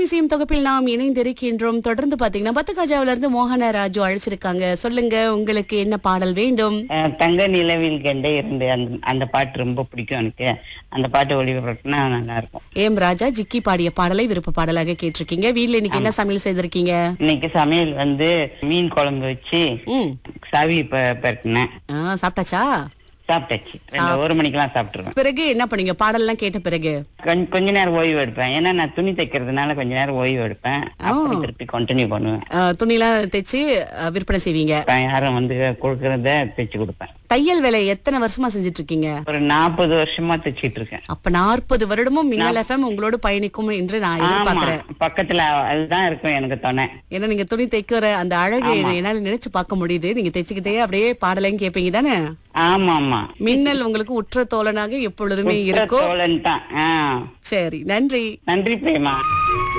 இசையும் தொகுப்பில் நாம் இணைந்திருக்கின்றோம் தொடர்ந்து பாத்தீங்கன்னா பத்துகாஜாவில இருந்து மோகன ராஜு அழைச்சிருக்காங்க சொல்லுங்க உங்களுக்கு என்ன பாடல் வேண்டும் அஹ் தங்க நிலவில் கண்டே இருந்து அந்த அந்த பாட்டு ரொம்ப பிடிக்கும் எனக்கு அந்த பாட்டு ஒளிபரப்புனா நல்லா இருக்கும் ஏம் ராஜா ஜிக்கி பாடிய பாடலை விருப்ப பாடலாக கேட்டிருக்கீங்க வீட்ல இன்னைக்கு என்ன சமையல் செய்திருக்கீங்க இன்னைக்கு சமையல் வந்து மீன் குழம்பு வச்சு ம் சாவி ப- பரட்டினேன் ஆ, சாப்பிட்டாச்சா சாப்பிட்டாச்சு ரெண்டு ஒரு மணிக்கெல்லாம் சாப்பிட்டுருவேன் பிறகு என்ன பண்ணீங்க பாடல்லாம் கேட்ட பிறகு கொஞ்ச கொஞ்ச நேரம் ஓய்வு எடுப்பேன் ஏன்னா நான் துணி தைக்கிறதுனால கொஞ்ச நேரம் ஓய்வு எடுப்பேன் அப்புறம் திருப்பி கண்டினியூ பண்ணுவேன் ஆ, துணிலாம் தைச்சு ஆ, விற்பனை செய்வீங்க இப்ப யாரும் வந்து கொடுக்கறத தைச்சு கொடுப்பேன் தையல் வேலை எத்தனை வருஷமா செஞ்சுட்டு இருக்கீங்க ஒரு நாற்பது வருஷமா தைச்சிட்டு இருக்கேன் அப்ப நாற்பது வருடமும் மின்னல் எஃப்எம் உங்களோடு பயணிக்கும் என்று நான் ஆமா எதிர்பார்க்கிறேன் பக்கத்துல அதுதான் இருக்கும் எனக்கு துணை ஏன்னா நீங்க துணி தைக்கிற அந்த அழகு என்னால நினைச்சு பார்க்க முடியுது நீங்க தைச்சுக்கிட்டே அப்படியே பாடலையும் கேட்பீங்க தானே ஆமா ஆமா மின்னல் உங்களுக்கு உற்ற தோழனாக எப்பொழுதுமே இருக்கும் தோழன் தான் ஆஹ் சரி நன்றி நன்றி பிரேமா